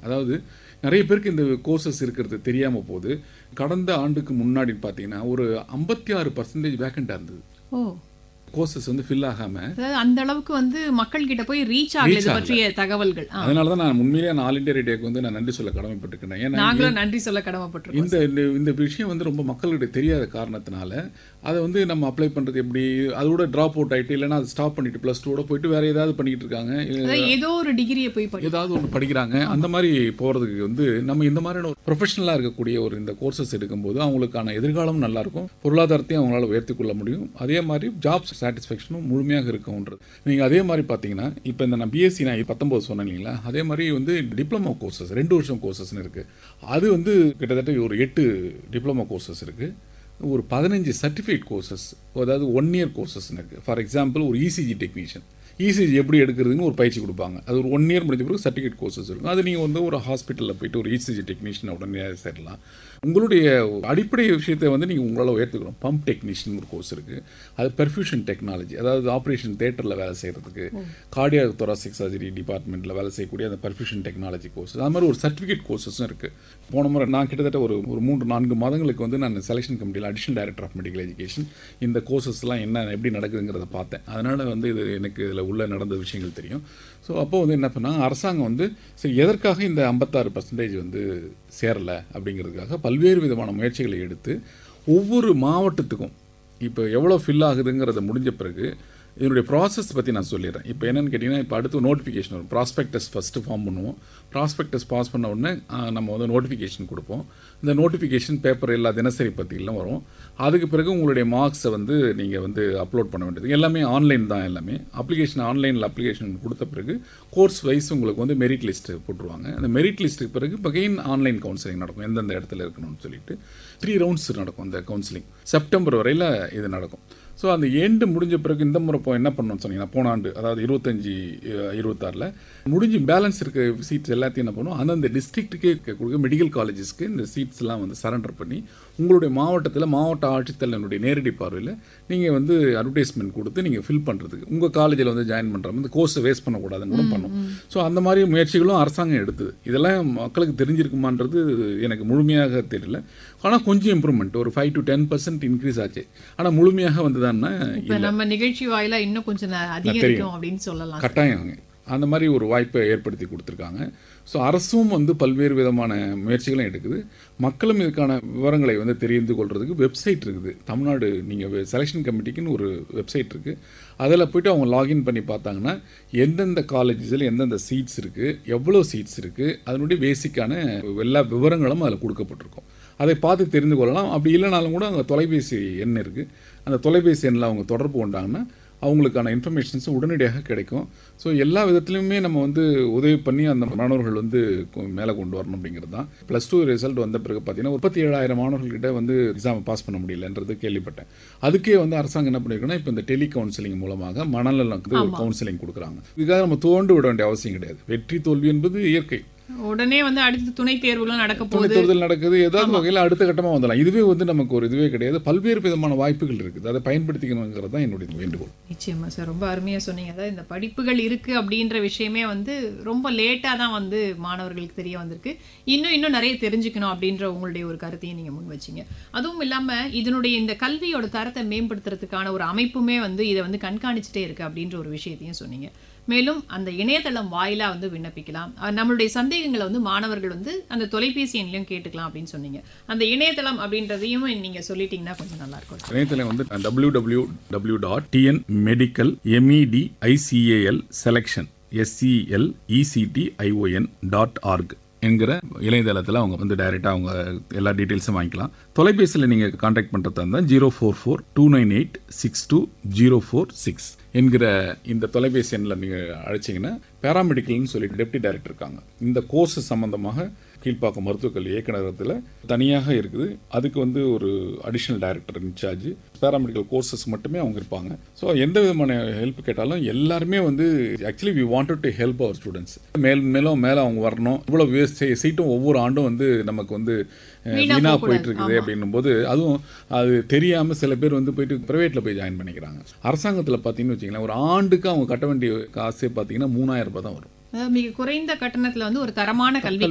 அதாவது நிறைய பேருக்கு இந்த கோர்சஸ் இருக்கிறது தெரியாமல் போகுது கடந்த ஆண்டுக்கு முன்னாடி பார்த்தீங்கன்னா ஒரு ஐம்பத்தி ஆறு பர்சன்டேஜ் வேக்கண்டாக இருந்தது ஓ கோர்சஸ் வந்து ஃபில் ஆகாமல் அதாவது அந்த அளவுக்கு வந்து மக்கள் கிட்ட போய் ரீச் ஆகல இது பற்றிய தகவல்கள் ஆ, அதனால தான் நான் உண்மையிலேயே நான் ஆல் இண்டியா ரேடியோக்கு வந்து நான் நன்றி சொல்ல கடமைப்பட்டிருக்கேன் ஏன்னா நாங்களும் நன்றி சொல்ல கடமைப்பட்டிருக்கோம் இந்த இந்த- இந்த விஷயம் வந்து ரொம்ப மக்களுக்கு தெரியாத காரணத்தினால அதை வந்து நம்ம அப்ளை பண்ணுறது எப்படி அதோட ட்ராப் அவுட் ஆகிட்டு இல்லைன்னா அதை ஸ்டாப் பண்ணிட்டு ப்ளஸ் டூவோட போயிட்டு வேற ஏதாவது பண்ணிக்கிட்டு இருக்காங்க இல்ல அதாவது ஏதோ ஒரு டிகிரியை போய் படி ஏதாவது ஒன்று படிக்கிறாங்க அந்த மாதிரி போகிறதுக்கு வந்து நம்ம இந்த மாதிரியான ஒரு ப்ரொஃபஷனலாக இருக்கக்கூடிய ஒரு இந்த கோர்சஸ் எடுக்கும்போது அவங்களுக்கான எதிர்காலமும் நல்லா இருக்கும் பொருளாதாரத்தையும் அவங்களால உயர்த்தி கொள்ள முடியும் அதே மாதிரி ஜாப் சாட்டிஸ்ஃபேக்ஷனும் முழுமையாக இருக்கும்ன்றது நீங்கள் அதே மாதிரி பார்த்தீங்கன்னா இப்போ இந்த நான் பிஎஸ்சி நான் பத்தொம்போது சொன்னேன் இல்லைங்களா அதே மாதிரி வந்து டிப்ளமோ கோர்சஸ் ரெண்டு வருஷம் கோர்சஸ்னு இருக்குது அது வந்து கிட்டத்தட்ட ஒரு எட்டு டிப்ளமோ கோர்சஸ் இருக்குது ஒரு பதினஞ்சு சர்டிஃபிகேட் கோர்சஸ் அதாவது ஒன் இயர் கோர்சஸ்னு இருக்குது ஃபார் எக்ஸாம்பிள் ஒரு இசிஜி டெக்னீஷியன் இசிஜி எப்படி எடுக்கிறதுன்னு ஒரு பயிற்சி கொடுப்பாங்க அது ஒரு ஒன் இயர் முடிஞ்ச பிறகு சர்டிஃபிகேட் கோர்சஸ் இருக்கும் அது நீங்கள் வந்து ஒரு ஹாஸ்பிட்டலில் போயிட்டு ஒரு இசிஜி டெக்னீஷியன் உடனே சேரலாம் உங்களுடைய அடிப்படை விஷயத்தை வந்து நீங்கள் உங்களால் உயர்த்துக்கணும் பம்ப் டெக்னீஷியன் ஒரு கோர்ஸ் இருக்குது அது பெர்ஃபியூஷன் டெக்னாலஜி அதாவது ஆப்ரேஷன் தேட்டரில் வேலை செய்கிறதுக்கு கார்டியா தொராசிக் சர்ஜரி டிபார்ட்மெண்ட்டில் வேலை செய்யக்கூடிய அந்த பெர்ஃபியூஷன் டெக்னாலஜி கோர்ஸ் அது மாதிரி ஒரு சர்டிஃபிகேட் கோர்சஸும் இருக்குது போன முறை நான் கிட்டத்தட்ட ஒரு ஒரு மூன்று நான்கு மாதங்களுக்கு வந்து நான் செலெக்ஷன் கமிட்டியில் additional director of medical education இந்த கோர்சஸ்லாம் என்ன எப்படி நடக்குதுங்கிறத பார்த்தேன் அதனால் வந்து இது எனக்கு இதில் உள்ள நடந்த விஷயங்கள் தெரியும் ஸோ அப்போ வந்து என்ன பண்ணாங்க அரசாங்கம் வந்து சரி எதற்காக இந்த ஐம்பத்தாறு பர்சன்டேஜ் வந்து சேரலை அப்படிங்கிறதுக்காக பல்வேறு விதமான முயற்சிகளை எடுத்து ஒவ்வொரு மாவட்டத்துக்கும் இப்போ எவ்வளோ ஃபில் ஆகுதுங்கிறத முடிஞ்ச பிறகு இதனுடைய ப்ராசஸ் பற்றி நான் சொல்லிடுறேன் இப்போ என்னன்னு கேட்டிங்கன்னா இப்போ அடுத்து நோட்டிஃபிகேஷன் வரும் ப்ராஸ்பெக்டஸ் ஃபஸ்ட்டு ஃபார்ம் பண்ணுவோம் ப்ராஸ்பெக்டஸ் பாஸ் பண்ண உடனே ஆ, நம்ம வந்து நோட்டிஃபிகேஷன் கொடுப்போம் இந்த நோட்டிஃபிகேஷன் பேப்பர் எல்லா தினசரி பத்திரிகைலாம் வரும் அதுக்கு பிறகு உங்களுடைய மார்க்ஸை வந்து நீங்கள் வந்து அப்லோட் பண்ண வேண்டியது எல்லாமே ஆன்லைன் தான் எல்லாமே அப்ளிகேஷன் ஆன்லைனில் அப்ளிகேஷன் கொடுத்த பிறகு கோர்ஸ் வைஸ் உங்களுக்கு வந்து மெரிட் லிஸ்ட் போட்டுருவாங்க அந்த மெரிட் லிஸ்ட்டுக்கு பிறகு பகைன் ஆன்லைன் கவுன்சிலிங் நடக்கும் எந்தெந்த இடத்துல இருக்கணும்னு சொல்லிட்டு த்ரீ ரவுண்ட்ஸ் நடக்கும் அந்த கவுன்சிலிங் செப்டம்பர் வரையில் இது நடக்கும் ஸோ அந்த எண்டு முடிஞ்ச பிறகு இந்த முறை இப்போ என்ன பண்ணணும்னு சொன்னீங்கன்னா போன ஆண்டு அதாவது இருபத்தஞ்சி இருபத்தாறில் முடிஞ்சு பேலன்ஸ் இருக்க சீட்ஸ் எல்லாத்தையும் என்ன பண்ணுவோம் அந்தந்த டிஸ்ட்ரிக்ட்டுக்கே இருக்கக்கூடிய மெடிக்கல் காலேஜஸ்க்கு இந்த சீட்ஸ் எல்லாம் வந்து சரண்டர் பண்ணி உங்களுடைய மாவட்டத்தில் மாவட்ட ஆட்சித்தலைவனுடைய நேரடி பார்வையில் நீங்கள் வந்து அட்வர்டைஸ்மெண்ட் கொடுத்து நீங்கள் ஃபில் பண்ணுறதுக்கு உங்கள் காலேஜில் வந்து ஜாயின் பண்ணுற இந்த கோர்ஸை வேஸ்ட் பண்ணக்கூடாதுன்னு கூட பண்ணும் ஸோ அந்த மாதிரி முயற்சிகளும் அரசாங்கம் எடுத்தது இதெல்லாம் மக்களுக்கு தெரிஞ்சிருக்குமான்றது எனக்கு முழுமையாக தெரியல ஆனால் கொஞ்சம் இம்ப்ரூவ்மெண்ட் ஒரு five to ten percent increase ஆச்சு ஆனால் முழுமையாக வந்ததான்னா இப்ப நம்ம நிகழ்ச்சி வாயிலா இன்னும் கொஞ்சம் ந- அதிகம் இருக்கும் அப்படின்னு சொல்லலாம் கட்டாயங்க அந்த மாதிரி ஒரு வாய்ப்பை ஏற்படுத்தி கொடுத்துருக்காங்க ஸோ அரசும் வந்து பல்வேறு விதமான முயற்சிகளும் எடுக்குது மக்களும் இதுக்கான விவரங்களை வந்து தெரிந்து கொள்றதுக்கு வெப்சைட் இருக்குது தமிழ்நாடு நீங்கள் செலெக்ஷன் கமிட்டிக்குன்னு ஒரு வெப்சைட் இருக்குது அதில் போயிட்டு அவங்க லாகின் பண்ணி பார்த்தாங்கன்னா எந்தெந்த காலேஜஸில் எந்தெந்த சீட்ஸ் இருக்குது எவ்வளோ சீட்ஸ் இருக்குது அதனுடைய பேசிக்கான எல்லா விவரங்களும் அதில் கொடுக்கப்பட்டிருக்கும் அதை பார்த்து தெரிந்து கொள்ளலாம் அப்படி இல்லைனாலும் கூட அங்கே தொலைபேசி எண் இருக்குது அந்த தொலைபேசி எண்ணில் அவங்க தொடர்பு கொண்டாங்கன்னா அவங்களுக்கான இன்ஃபர்மேஷன்ஸ் உடனடியாக கிடைக்கும் ஸோ எல்லா விதத்துலையுமே நம்ம வந்து உதவி பண்ணி அந்த மாணவர்கள் வந்து கொ- மேலே கொண்டு வரணும் அப்படிங்கிறது தான் ப்ளஸ் டூ ரிசல்ட் வந்த பிறகு பார்த்தீங்கன்னா முப்பத்தி ஏழாயிரம் மாணவர்கள்கிட்ட வந்து எக்ஸாம் பாஸ் பண்ண முடியலன்றது கேள்விப்பட்டேன் அதுக்கே வந்து அரசாங்கம் என்ன பண்ணிருக்குன்னா இப்போ இந்த டெலி கவுன்சிலிங் மூலமாக மனநலனுக்கு ஒரு கவுன்சிலிங் கொடுக்குறாங்க இதுக்காக நம்ம தோண்டு விட வேண்டிய அவசியம் கிடையாது வெற்றி தோல்வி என்பது இயற்கை உடனே வந்து அடுத்து துணை தேர்வுகளும் நடக்க துணை போகுது தேர்தல் நடக்குது ஏதாவது வகையில் அடுத்த கட்டமாக வந்துடலாம் இதுவே வந்து நமக்கு ஒரு இதுவே கிடையாது பல்வேறு விதமான வாய்ப்புகள் இருக்குது அதை பயன்படுத்திக்கணுங்கிறது தான் என்னுடைய வேண்டுகோள் நிச்சயமா சார் ரொம்ப அருமையா சொன்னீங்க அதாவது இந்த படிப்புகள் இருக்கு அப்படின்ற விஷயமே வந்து ரொம்ப லேட்டா தான் வந்து மாணவர்களுக்கு தெரிய வந்திருக்கு இன்னும் இன்னும் நிறைய தெரிஞ்சுக்கணும் அப்படின்ற உங்களுடைய ஒரு கருத்தையும் நீங்க முன் வச்சீங்க அதுவும் இல்லாம இதனுடைய இந்த கல்வியோட தரத்தை மேம்படுத்துறதுக்கான ஒரு அமைப்புமே வந்து இதை வந்து கண்காணிச்சுட்டே இருக்கு அப்படின்ற ஒரு விஷயத்தையும் சொன்னீங்க மேலும் அந்த இணையதளம் வாயிலா வந்து விண்ணப்பிக்கலாம் அஹ் நம்மளுடைய சந்தேகங்களை வந்து மாணவர்கள் வந்து அந்த தொலைபேசி எண்ணிலையும் கேட்டுக்கலாம் அப்படின்னு சொன்னீங்க அந்த இணையதளம் அப்படின்றதையும் நீங்க சொல்லிட்டீங்கன்னா கொஞ்சம் நல்லா இருக்கும் இணையத்தில் வந்து W W W dot TN medical MED ICAL selection SCL ECT ION dot org என்கிற இணையதளத்தில் அவங்க வந்து டைரெக்டாக அவங்க எல்லா டீட்டெயில்ஸும் வாங்கிக்கலாம் தொலைபேசியில் நீங்கள் காண்டாக்ட் பண்ணுறதா இருந்தால் zero four four two nine eight six two zero four six என்கிற இந்த தொலைபேசி எண்ணில் நீங்கள் அழைச்சிங்கன்னா பேராமெடிக்கல்னு சொல்லி டெப்டி டைரக்டர் இருக்காங்க இந்த கோர்ஸ் சம்பந்தமாக கீழ்ப்பாக்கம் மருத்துவக் கல்வி இயக்குநரகத்தில் தனியாக இருக்குது அதுக்கு வந்து ஒரு additional director incharge paramedical courses மட்டுமே அவங்க இருப்பாங்க ஸோ எந்த விதமான ஹெல்ப் கேட்டாலும் எல்லாருமே வந்து actually we wanted to help our students மேல் மேலும் மேலே அவங்க வரணும் இவ்வளோ வேஸ்ட் சீட்டும் ஒவ்வொரு ஆண்டும் வந்து நமக்கு வந்து அஹ், வீணா வீணா போகக்கூடாது. போயிட்டு இருக்குது அப்படின்னும் போது அதுவும் அது தெரியாமல் சில பேர் வந்து போயிட்டு ப்ரைவேட்டில் போய் ஜாயின் பண்ணிக்கிறாங்க அரசாங்கத்தில் பார்த்தீங்கன்னு வச்சிங்களேன் ஒரு ஆண்டுக்கு அவங்க கட்ட வேண்டிய காசே பார்த்தீங்கன்னா மூணாயிரம் ரூபாய் தான் வரும் அதாவது மிக குறைந்த கட்டணத்துல வந்து ஒரு தரமான கல்வி